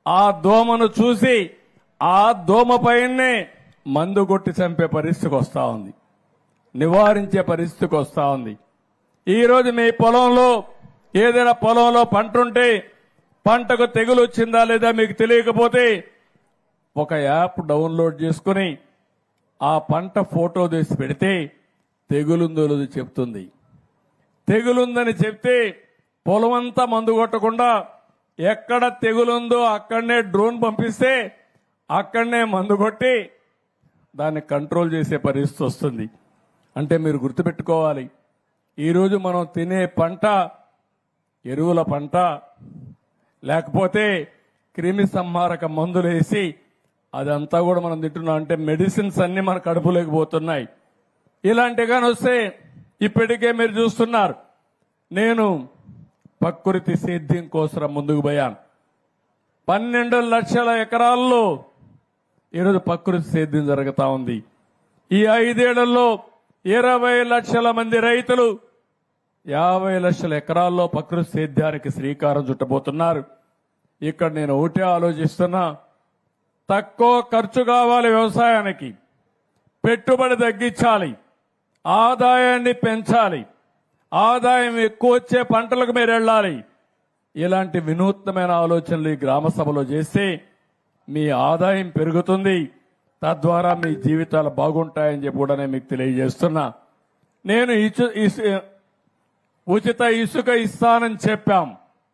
ఆ దోమను చూసి ఆ దోమ పైనే మందు కొట్టి చంపే పరిస్థితికి వస్తా ఉంది నివారించే పరిస్థితికి వస్తా ఉంది ఈ రోజు మీ పొలంలో ఏదైనా పొలంలో పంట ఉంటే పంటకు తెగులు వచ్చిందా లేదా మీకు తెలియకపోతే ఒక యాప్ డౌన్లోడ్ చేసుకుని ఆ పంట ఫోటో తీసి పెడితే తెగులుందో లేదో చెప్తుంది తెగులుందని చెప్తే పొలమంతా మందు కొట్టకుండా ఎక్కడ తెగులుందో అక్కడనే డ్రోన్ పంపిస్తే అక్కడనే మందు కొట్టి దాన్ని కంట్రోల్ చేసే పరిస్థితి వస్తుంది అంటే మీరు గుర్తుపెట్టుకోవాలి ఈరోజు మనం తినే పంట ఎరువుల పంట లేకపోతే క్రిమి సంహారక మందులు వేసి అదంతా కూడా మనం తింటున్నాం అంటే మెడిసిన్స్ అన్ని మన కడుపులోకి పోతున్నాయి ఇలాంటి కానీ వస్తే ఇప్పటికే మీరు చూస్తున్నారు నేను ప్రకృతి సేద్యం కోసం ముందుకు పోయాను పన్నెండు లక్షల ఎకరాల్లో ఈరోజు ప్రకృతి సేద్యం జరుగుతా ఉంది ఈ ఐదేళ్లలో ఇరవై లక్షల మంది రైతులు యాభై లక్షల ఎకరాల్లో ప్రకృతి సేద్యానికి శ్రీకారం చుట్టబోతున్నారు ఇక్కడ నేను ఒకటే ఆలోచిస్తున్నా తక్కువ ఖర్చు కావాలి వ్యవసాయానికి పెట్టుబడి తగ్గించాలి ఆదాయాన్ని పెంచాలి ఆదాయం ఎక్కువ వచ్చే పంటలకు మీరు వెళ్ళాలి ఇలాంటి వినూత్నమైన ఆలోచనలు ఈ గ్రామ సభలో చేస్తే మీ ఆదాయం పెరుగుతుంది తద్వారా మీ జీవితాలు బాగుంటాయని చెప్పి కూడా నేను మీకు తెలియజేస్తున్నా నేను ఇచు ఇసు- ఉచిత ఇసుక ఇస్తానని చెప్పాం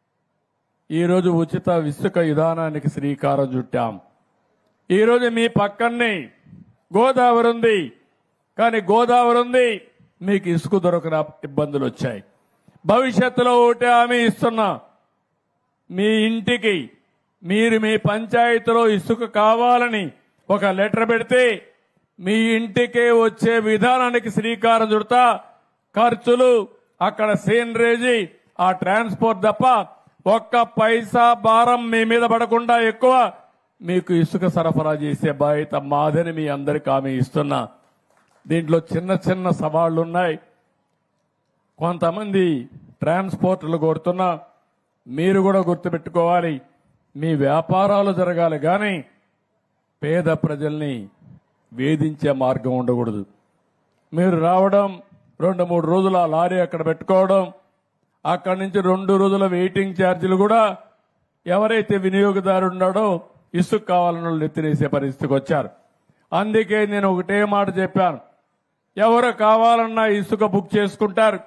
ఈరోజు ఉచిత ఇసుక విధానానికి శ్రీకారం చుట్టాం ఈరోజు మీ పక్కనే గోదావరి ఉంది కానీ గోదావరి ఉంది మీకు ఇసుక దొరకన ఇబ్బందులు వచ్చాయి భవిష్యత్తులో ఒకటే హామీ ఇస్తున్నా మీ ఇంటికి మీరు మీ పంచాయతీలో ఇసుక కావాలని ఒక లెటర్ పెడితే మీ ఇంటికే వచ్చే విధానానికి శ్రీకారం చుడతా ఖర్చులు అక్కడ సీనరేజీ ఆ ట్రాన్స్పోర్ట్ తప్ప ఒక్క పైసా భారం మీ మీద పడకుండా ఎక్కువ మీకు ఇసుక సరఫరా చేసే బాధ్యత మాదని మీ అందరికి హామీ ఇస్తున్నా దీంట్లో చిన్న చిన్న సవాళ్లు ఉన్నాయి కొంతమంది ట్రాన్స్పోర్ట్లు కోరుతున్నా మీరు కూడా గుర్తుపెట్టుకోవాలి మీ వ్యాపారాలు జరగాలి కానీ పేద ప్రజల్ని వేధించే మార్గం ఉండకూడదు మీరు రావడం రెండు మూడు రోజులు ఆ లారీ అక్కడ పెట్టుకోవడం అక్కడి నుంచి రెండు రోజుల వెయిటింగ్ ఛార్జీలు కూడా ఎవరైతే వినియోగదారు ఉన్నాడో ఇసుక కావాలని వాళ్ళు ఎత్తినేసే పరిస్థితికి వచ్చారు అందుకే నేను ఒకటే మాట చెప్పాను ఎవరు కావాలన్నా ఇసుక బుక్ చేసుకుంటారు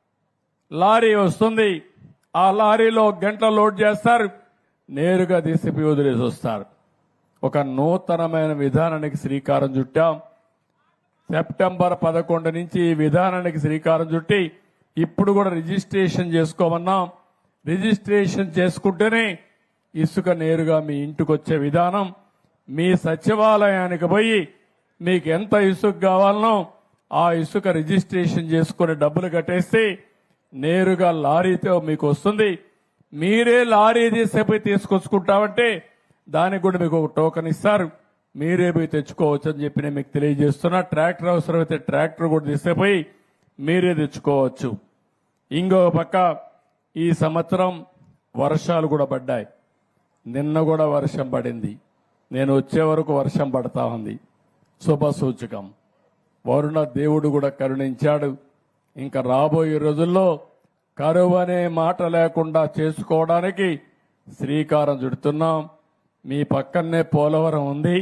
లారీ వస్తుంది ఆ లారీలో ఒక గంట లోడ్ చేస్తారు నేరుగా తీసిపి వదిలేసి వస్తారు ఒక నూతనమైన విధానానికి శ్రీకారం చుట్టాం సెప్టెంబర్ పదకొండు నుంచి ఈ విధానానికి శ్రీకారం చుట్టి ఇప్పుడు కూడా రిజిస్ట్రేషన్ చేసుకోమన్నాం రిజిస్ట్రేషన్ చేసుకుంటేనే ఇసుక నేరుగా మీ ఇంటికి వచ్చే విధానం మీ సచివాలయానికి పోయి మీకు ఎంత ఇసుక కావాలనో ఆ ఇసుక రిజిస్ట్రేషన్ చేసుకుని డబ్బులు కట్టేస్తే నేరుగా లారీతో మీకు వస్తుంది మీరే లారీ తీసేపోయి తీసుకొచ్చుకుంటామంటే దానికి కూడా మీకు ఒక టోకెన్ ఇస్తారు మీరే పోయి తెచ్చుకోవచ్చు అని చెప్పి నేను మీకు తెలియజేస్తున్నా ట్రాక్టర్ అవసరమైతే ట్రాక్టర్ కూడా తీసుకుపోయి మీరే తెచ్చుకోవచ్చు ఇంకో పక్క ఈ సంవత్సరం వర్షాలు కూడా పడ్డాయి నిన్న కూడా వర్షం పడింది నేను వచ్చే వరకు వర్షం పడతా ఉంది శుభ సూచకం వరుణ దేవుడు కూడా కరుణించాడు ఇంకా రాబోయే రోజుల్లో కరువు అనే మాట లేకుండా చేసుకోవడానికి శ్రీకారం చుడుతున్నాం మీ పక్కనే పోలవరం ఉంది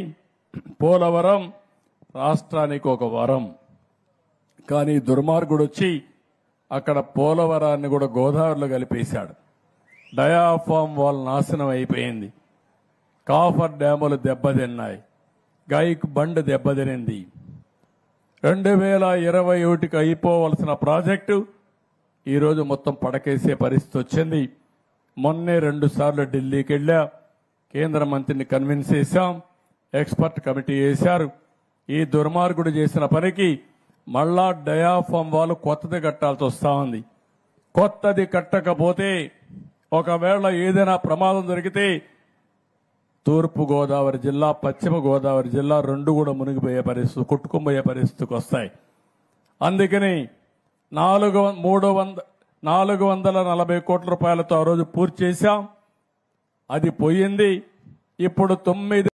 పోలవరం రాష్ట్రానికి ఒక వరం కానీ దుర్మార్గుడు వచ్చి అక్కడ పోలవరాన్ని కూడా గోదావరిలో కలిపేశాడు డయాఫామ్ వాల్ నాశనం అయిపోయింది కాఫర్ డ్యాములు దెబ్బతిన్నాయి గైక్ బండ్ దెబ్బతినింది రెండు వేల ఇరవై ఒకటికి అయిపోవలసిన ప్రాజెక్టు ఈరోజు మొత్తం పడకేసే పరిస్థితి వచ్చింది మొన్నే రెండు సార్లు ఢిల్లీకి వెళ్ళా కేంద్ర మంత్రిని కన్విన్స్ చేశాం ఎక్స్పర్ట్ కమిటీ వేశారు ఈ దుర్మార్గుడు చేసిన పనికి మళ్ళా డయాఫామ్ వాళ్ళు కొత్తది కట్టాల్సి వస్తా ఉంది కొత్తది కట్టకపోతే ఒకవేళ ఏదైనా ప్రమాదం జరిగితే తూర్పు గోదావరి జిల్లా పశ్చిమ గోదావరి జిల్లా రెండు కూడా మునిగిపోయే పరిస్థితి కొట్టుకుపోయే పరిస్థితికి వస్తాయి అందుకని నాలుగు వం- మూడు వంద నాలుగు వందల నలభై కోట్ల రూపాయలతో ఆ రోజు పూర్తి చేశాం అది పోయింది ఇప్పుడు తొమ్మిది